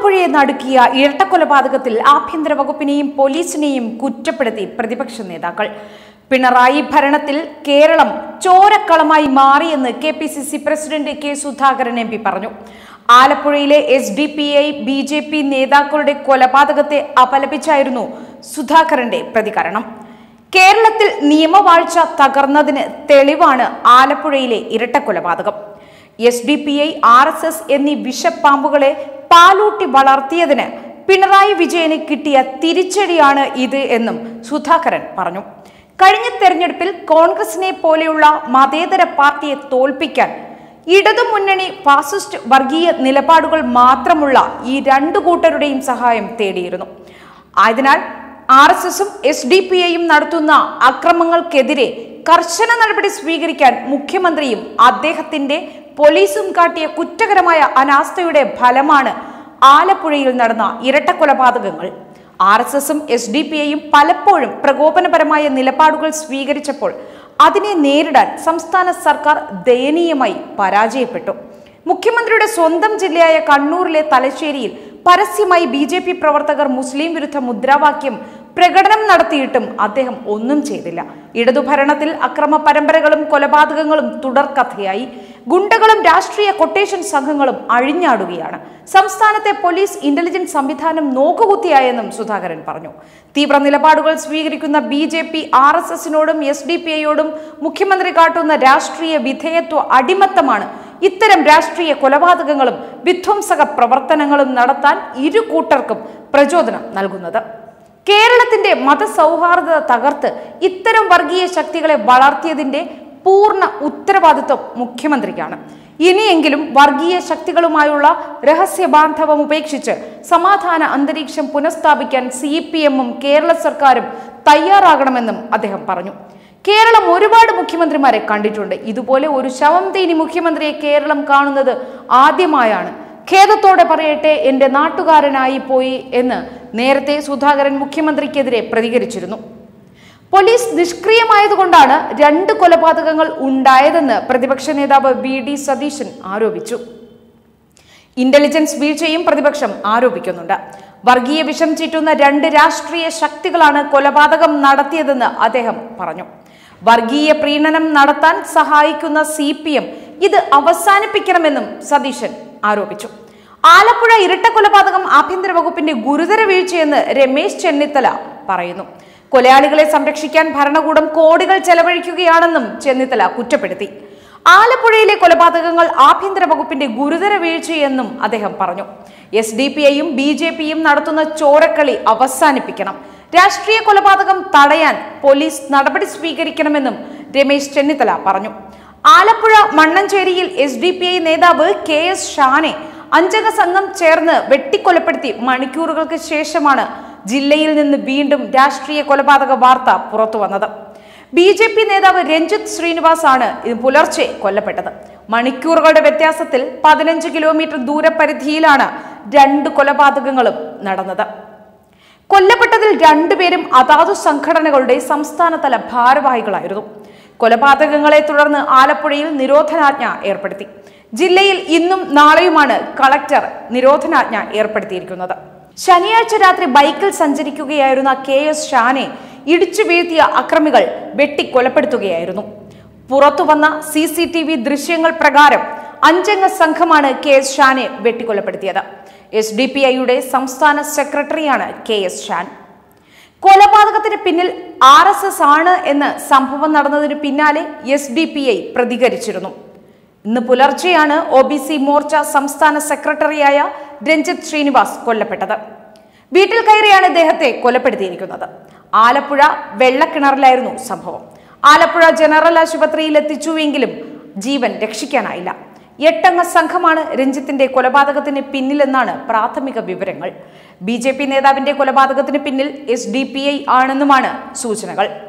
ആലപ്പുഴയെ നടുക്കിയ ഇരട്ടക്കൊലപാതകത്തിൽ ആഭ്യന്തര വകുപ്പിനെയും പോലീസിനെയും കുറ്റപ്പെടുത്തി പ്രതിപക്ഷ നേതാക്കൾ പിണറായി ഭരണത്തിൽ കേരളം ചോരക്കളമായി മാറിയെന്ന് K P C C president K Sudhakaran M P പറഞ്ഞു ആലപ്പുഴയിലെ S D P I B J P നേതാക്കളുടെ കൊലപാതകത്തെ അപലപിച്ചായിരുന്നു സുധാകരന്റെ പ്രതികരണം കേരളത്തിൽ നിയമവാഴ്ച തകർന്നതിന് തെളിവാണ് ആലപ്പുഴയിലെ ഇരട്ടക്കൊലപാതകം S D P I R S S എന്നീ വിഷപ്പാമ്പുകളെ പാലൂട്ടി വളർത്തിയതിന് പിണറായി വിജയന് കിട്ടിയ തിരിച്ചടിയാണ് ഇത് എന്നും സുധാകരൻ പറഞ്ഞു കഴിഞ്ഞ തെരഞ്ഞെടുപ്പിൽ കോൺഗ്രസിനെ പോലെയുള്ള മതേതര പാർട്ടിയെ തോൽപ്പിക്കാൻ ഇടതുമുന്നണി ഫാസിസ്റ്റ് വർഗീയ നിലപാടുകൾ മാത്രമുള്ള ഈ രണ്ടു കൂട്ടരുടെയും സഹായം തേടിയിരുന്നു ആയതിനാൽ ആർ എസ് എസും എസ് ഡി പി ഐയും നടത്തുന്ന അക്രമങ്ങൾക്കെതിരെ കർശന നടപടി സ്വീകരിക്കാൻ മുഖ്യമന്ത്രിയും അദ്ദേഹത്തിന്റെ പോലീസും കാട്ടിയ കുറ്റകരമായ അനാസ്ഥയുടെ ഫലമാണ് ആലപ്പുഴയിൽ നടന്ന ഇരട്ടക്കൊലപാതകങ്ങൾ ആർ എസ് എസും എസ് ഡി പി ഐയും പലപ്പോഴും പ്രകോപനപരമായ നിലപാടുകൾ സ്വീകരിച്ചപ്പോൾ അതിനെ നേരിടാൻ സംസ്ഥാന സർക്കാർ ദയനീയമായി പരാജയപ്പെട്ടു മുഖ്യമന്ത്രിയുടെ സ്വന്തം ജില്ലയായ കണ്ണൂരിലെ തലശ്ശേരിയിൽ പരസ്യമായി ബി ജെ പി പ്രവർത്തകർ മുസ്ലിം വിരുദ്ധ മുദ്രാവാക്യം പ്രകടനം നടത്തിയിട്ടും അദ്ദേഹം ഒന്നും ചെയ്തില്ല ഇടതുഭരണത്തിൽ അക്രമ പരമ്പരകളും കൊലപാതകങ്ങളും തുടർക്കഥയായി ഗുണ്ടകളും രാഷ്ട്രീയ കൊട്ടേഷൻ സംഘങ്ങളും അഴിഞ്ഞാടുകയാണ് സംസ്ഥാനത്തെ പോലീസ് ഇന്റലിജൻസ് സംവിധാനം നോക്കുകുത്തിയായെന്നും സുധാകരൻ പറഞ്ഞു തീവ്ര നിലപാടുകൾ സ്വീകരിക്കുന്ന B J P R S എസിനോടും എസ് ഡി പി ഐയോടും മുഖ്യമന്ത്രി കാട്ടുന്ന രാഷ്ട്രീയ വിധേയത്വ അടിമത്തമാണ് ഇത്തരം രാഷ്ട്രീയ കൊലപാതകങ്ങളും വിധ്വംസക പ്രവർത്തനങ്ങളും നടത്താൻ ഇരു കൂട്ടർക്കും പ്രചോദനം നൽകുന്നത് കേരളത്തിന്റെ മതസൗഹാർദ്ദത തകർത്ത് ഇത്തരം വർഗീയ ശക്തികളെ വളർത്തിയതിന്റെ പൂർണ്ണ ഉത്തരവാദിത്വം മുഖ്യമന്ത്രിക്കാണ് ഇനിയെങ്കിലും വർഗീയ ശക്തികളുമായുള്ള രഹസ്യബാന്ധവം ഉപേക്ഷിച്ച് സമാധാന അന്തരീക്ഷം പുനഃസ്ഥാപിക്കാൻ സി പി എമ്മും കേരള സർക്കാരും തയ്യാറാകണമെന്നും അദ്ദേഹം പറഞ്ഞു കേരളം ഒരുപാട് മുഖ്യമന്ത്രിമാരെ കണ്ടിട്ടുണ്ട് ഇതുപോലെ ഒരു ശവം തീനി മുഖ്യമന്ത്രിയെ കേരളം കാണുന്നത് ആദ്യമായാണ് ഖേദത്തോടെ പറയട്ടെ എന്റെ നാട്ടുകാരനായി പോയി എന്ന് നേരത്തെ സുധാകരൻ മുഖ്യമന്ത്രിക്കെതിരെ പ്രതികരിച്ചിരുന്നു പോലീസ് നിഷ്ക്രിയമായതുകൊണ്ടാണ് രണ്ട് കൊലപാതകങ്ങൾ ഉണ്ടായതെന്ന് പ്രതിപക്ഷ നേതാവ് വി ഡി സതീശൻ ആരോപിച്ചു ഇന്റലിജൻസ് വീഴ്ചയും പ്രതിപക്ഷം ആരോപിക്കുന്നുണ്ട് വർഗീയ വിഷം ചീറ്റുന്ന രണ്ട് രാഷ്ട്രീയ ശക്തികളാണ് കൊലപാതകം നടത്തിയതെന്ന് അദ്ദേഹം പറഞ്ഞു വർഗീയ പ്രീണനം നടത്താൻ സഹായിക്കുന്ന സി പി എം ഇത് അവസാനിപ്പിക്കണമെന്നും സതീശൻ ആരോപിച്ചു ആലപ്പുഴ ഇരട്ട കൊലപാതകം ആഭ്യന്തര വകുപ്പിന്റെ ഗുരുതര വീഴ്ചയെന്ന് രമേശ് ചെന്നിത്തല പറയുന്നു കൊലയാളികളെ സംരക്ഷിക്കാൻ ഭരണകൂടം കോടികൾ ചെലവഴിക്കുകയാണെന്നും ചെന്നിത്തല കുറ്റപ്പെടുത്തി ആലപ്പുഴയിലെ കൊലപാതകങ്ങൾ ആഭ്യന്തര വകുപ്പിന്റെ ഗുരുതര വീഴ്ചയെന്നും അദ്ദേഹം പറഞ്ഞു എസ് ഡി പി ഐയും ബി ജെ പിയും നടത്തുന്ന ചോരക്കളി അവസാനിപ്പിക്കണം രാഷ്ട്രീയ കൊലപാതകം തടയാൻ പോലീസ് നടപടി സ്വീകരിക്കണമെന്നും രമേശ് ചെന്നിത്തല പറഞ്ഞു ആലപ്പുഴ മണ്ണഞ്ചേരിയിൽ എസ് ഡി പി ഐ നേതാവ് കെ എസ് ഷാനെ അഞ്ചംഗ സംഘം ചേർന്ന് വെട്ടിക്കൊലപ്പെടുത്തി മണിക്കൂറുകൾക്ക് ശേഷമാണ് ജില്ലയിൽ നിന്ന് വീണ്ടും രാഷ്ട്രീയ കൊലപാതക വാർത്ത പുറത്തു വന്നത് ബി ജെ പി നേതാവ് രഞ്ജിത്ത് ശ്രീനിവാസ് ആണ് ഇത് പുലർച്ചെ കൊല്ലപ്പെട്ടത് മണിക്കൂറുകളുടെ വ്യത്യാസത്തിൽ പതിനഞ്ച് കിലോമീറ്റർ ദൂരപരിധിയിലാണ് രണ്ട് കൊലപാതകങ്ങളും നടന്നത് കൊല്ലപ്പെട്ടതിൽ രണ്ടുപേരും അതാതു സംഘടനകളുടെ സംസ്ഥാനതല ഭാരവാഹികളായിരുന്നു കൊലപാതകങ്ങളെ തുടർന്ന് ആലപ്പുഴയിൽ നിരോധനാജ്ഞ ഏർപ്പെടുത്തി ജില്ലയിൽ ഇന്നും നാളെയുമാണ് കളക്ടർ നിരോധനാജ്ഞ ഏർപ്പെടുത്തിയിരിക്കുന്നത് ശനിയാഴ്ച രാത്രി ബൈക്കിൽ സഞ്ചരിക്കുകയായിരുന്ന കെ എസ് ഷാനെ ഇടിച്ചു വീഴ്ത്തിയ അക്രമികൾ വെട്ടിക്കൊലപ്പെടുത്തുകയായിരുന്നു പുറത്തു വന്ന സി സി ടി വി ദൃശ്യങ്ങൾ പ്രകാരം അഞ്ചംഗ സംഘമാണ് കെ എസ് ഷാനെ വെട്ടിക്കൊലപ്പെടുത്തിയത് എസ് ഡി പി ഐയുടെ സംസ്ഥാന സെക്രട്ടറിയാണ് കെ എസ് ഷാൻ കൊലപാതകത്തിന് പിന്നിൽ ആർ എസ് എസ് ആണ് എന്ന് സംഭവം നടന്നതിന് പിന്നാലെ എസ് ഡി പി ഐ പ്രതികരിച്ചിരുന്നു ഇന്ന് പുലർച്ചെയാണ് ഒ ബി സി മോർച്ച സംസ്ഥാന സെക്രട്ടറിയായ രഞ്ജിത്ത് ശ്രീനിവാസ് കൊല്ലപ്പെട്ടത് വീട്ടിൽ കയറിയാണ് ഇദ്ദേഹത്തെ കൊലപ്പെടുത്തിയിരിക്കുന്നത് ആലപ്പുഴ വെള്ളക്കിണറിലായിരുന്നു സംഭവം ആലപ്പുഴ ജനറൽ ആശുപത്രിയിൽ എത്തിച്ചുവെങ്കിലും ജീവൻ രക്ഷിക്കാനായില്ല എട്ടംഗ സംഘമാണ് രഞ്ജിത്തിന്റെ കൊലപാതകത്തിന് പിന്നിലെന്നാണ് പ്രാഥമിക വിവരങ്ങൾ ബി ജെ പി നേതാവിന്റെ കൊലപാതകത്തിന് പിന്നിൽ എസ് ഡി പി ഐ ആണെന്നുമാണ് സൂചനകൾ